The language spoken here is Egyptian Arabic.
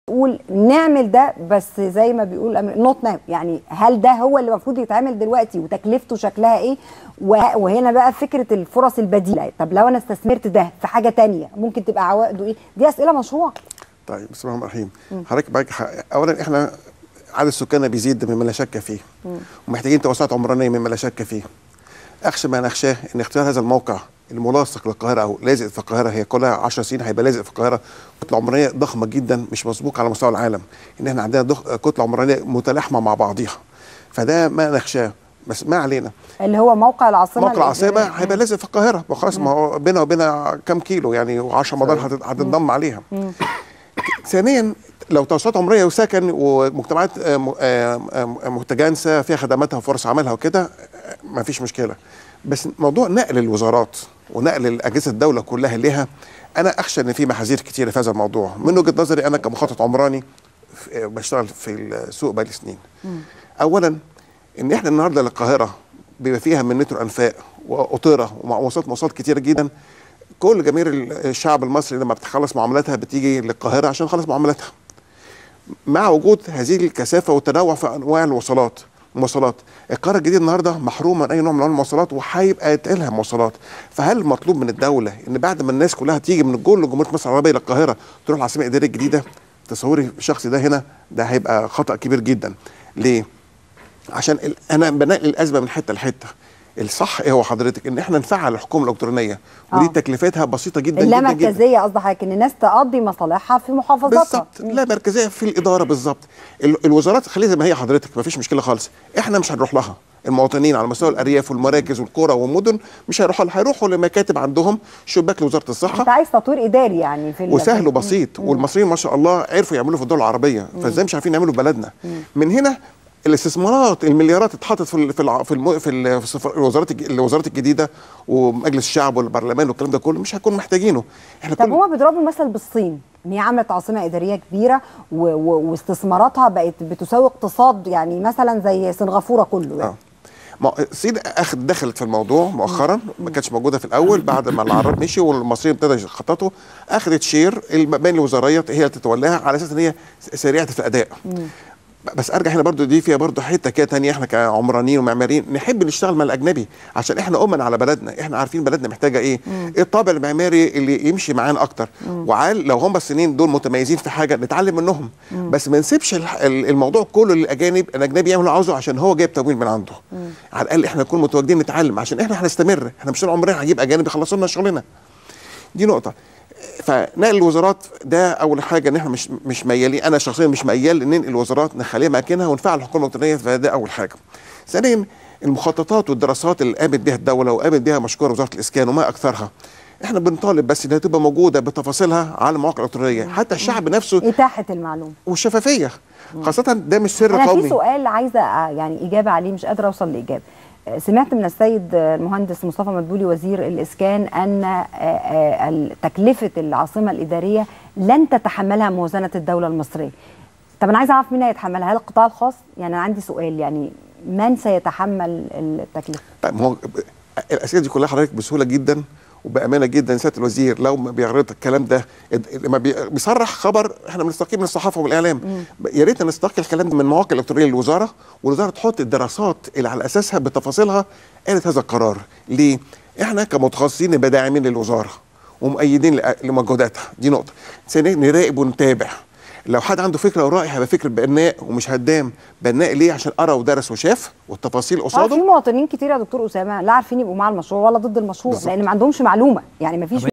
نقول نعمل ده بس زي ما بيقول نوت ناو يعني هل ده هو اللي المفروض يتعمل دلوقتي وتكلفته شكلها ايه وه- وهنا بقى فكره الفرص البديله طب لو انا استثمرت ده في حاجه تانية ممكن تبقى عوائده ايه دي اسئله مشروع طيب بسم الله الرحمن الرحيم حضرتك معاك حق. اولا احنا عدد سكاننا بيزيد مما لا شك فيه ومحتاجين توسعات عمرانيه مما لا شك فيه اخشى ما نخشاه ان اختيار هذا الموقع الملاصق للقاهره او لازق في القاهره هي كلها 10 سنين هيبقى لازق في القاهره كتله عمرانيه ضخمه جدا مش مسبوقه على مستوى العالم ان احنا عندنا ضخ... كتله عمرانيه متلاحمه مع بعضيها فده ما نخشاه بس ما علينا اللي هو موقع العاصمه موقع العاصمه الإدارية. هيبقى لازق في القاهره ما خلاص ما هو بينها وبينها كام كيلو يعني و10 مدار هتت- هتتضم عليها ثانيا لو توسعات عمريه وسكن ومجتمعات آه، م- آه، آه، متجانسه فيها خدماتها وفرص عملها وكده ما فيش مشكله بس موضوع نقل الوزارات ونقل اجهزه الدوله كلها ليها انا اخشى ان في محاذير كتيره في هذا الموضوع من وجهه نظري انا كمخطط عمراني في- آه، بشتغل في السوق بقالي سنين اولا ان احنا النهارده للقاهره بيبقى فيها من مترو انفاق وقطيره ومواصلات مواصلات كتيره جدا كل جماهير الشعب المصري لما بتخلص معاملاتها بتيجي للقاهره عشان تخلص معاملاتها مع وجود هذه الكثافه والتنوع في انواع الوصلات المواصلات القاهره الجديده النهارده محرومه من اي نوع من انواع المواصلات وهيبقى يتقلها مواصلات فهل مطلوب من الدوله ان بعد ما الناس كلها تيجي من كل جمهوريه مصر العربيه للقاهره تروح العاصمه الاداريه الجديده تصوري الشخص ده هنا ده هيبقى خطا كبير جدا ليه عشان ال- انا بنقل الازمه من حته لحته الصح ايه هو حضرتك ان احنا نفعل الحكومه الالكترونيه ودي آه. تكلفتها بسيطه جدا جدا جدا اللامركزيه قصد حضرتك ان الناس تقضي مصالحها في محافظاتها بالظبط لا مركزيه في الاداره بالظبط ال- الوزارات خليها زي ما هي حضرتك ما فيش مشكله خالص احنا مش هنروح لها المواطنين على مستوى الارياف والمراكز والقرى والمدن مش هيروحوا لها هيروحوا لمكاتب عندهم شباك لوزاره انت الصحه عايز تطوير اداري يعني في ال- وسهل في- وبسيط والمصريين ما شاء الله عرفوا يعملوا في الدول العربيه فازاي مش عارفين يعملوا في بلدنا من هنا الاستثمارات المليارات اتحطت في ال- في الع- في الم- في ال- في السفر- الوزارات الج- الوزارات الجديده ومجلس الشعب والبرلمان والكلام ده كله مش هيكون محتاجينه احنا طب كل هما بيضربوا مثل بالصين ان هي عملت عاصمه اداريه كبيره و... و... واستثماراتها بقت بتساوي اقتصاد يعني مثلا زي سنغافوره كله يعني. اه ما الصين اخد دخلت في الموضوع مؤخرا ما كانتش موجوده في الاول بعد ما العرب مشي والمصريين ابتدوا يخططوا اخذت شير المباني الوزاريه هي اللي تتولاها على اساس ان هي سريعه في الاداء بس ارجع هنا برضو دي فيها برضو حته كده تانية احنا كعمرانيين ومعماريين نحب نشتغل مع الاجنبي عشان احنا امن على بلدنا احنا عارفين بلدنا محتاجه ايه ايه الطابع المعماري اللي يمشي معانا اكتر وعال لو هم السنين دول متميزين في حاجه نتعلم منهم بس ما نسيبش الح- ال- الموضوع كله للاجانب الاجنبي يعمل اللي عاوزه عشان هو جايب تمويل من عنده على الاقل احنا نكون متواجدين نتعلم عشان احنا هنستمر احنا مش طول عمرنا هنجيب اجانب يخلصوا لنا شغلنا دي نقطه فنقل الوزارات ده اول حاجه ان احنا مش مش ميالين انا شخصيا مش ميال ان ننقل الوزارات نخليها مكانها ونفعل الحكومه الالكترونيه فده اول حاجه. ثانيا المخططات والدراسات اللي قامت بها الدوله وقامت بها مشكوره وزاره الاسكان وما اكثرها احنا بنطالب بس انها تبقى موجوده بتفاصيلها على المواقع الالكترونيه حتى الشعب نفسه اتاحه المعلومه والشفافيه خاصه ده مش سر انا في قومي سؤال عايزه آه، يعني اجابه عليه مش قادره اوصل لاجابه آه، سمعت من السيد آه، المهندس مصطفى مدبولي وزير الاسكان ان آه، آه، ال- تكلفه العاصمه الاداريه لن تتحملها موازنه الدوله المصريه طب انا عايزه اعرف مين هيتحملها هل القطاع الخاص يعني انا عندي سؤال يعني من سيتحمل التكلفه طيب ما هو الاسئله دي كلها حضرتك بسهوله جدا وبامانه جدا سياده الوزير لو ما بيعرض الكلام ده لما بي- بيصرح خبر احنا بنستقيه من الصحافه والاعلام يا ريت نستقي الكلام ده من مواقع الالكترونيه للوزاره والوزاره تحط الدراسات اللي على اساسها بتفاصيلها قالت هذا القرار ليه؟ احنا كمتخصصين نبقى داعمين للوزاره ومؤيدين لأ- لمجهوداتها دي نقطه ثانيا نراقب ونتابع لو حد عنده فكره ورأي هيبقى فكر بناء ومش هدام بناء ليه عشان قرا ودرس وشاف والتفاصيل اه في قصاده مواطنين كتير يا دكتور اسامه لا عارفين يبقوا مع المشروع ولا ضد المشروع بالظبط. لان ما عندهمش معلومه يعني ما فيش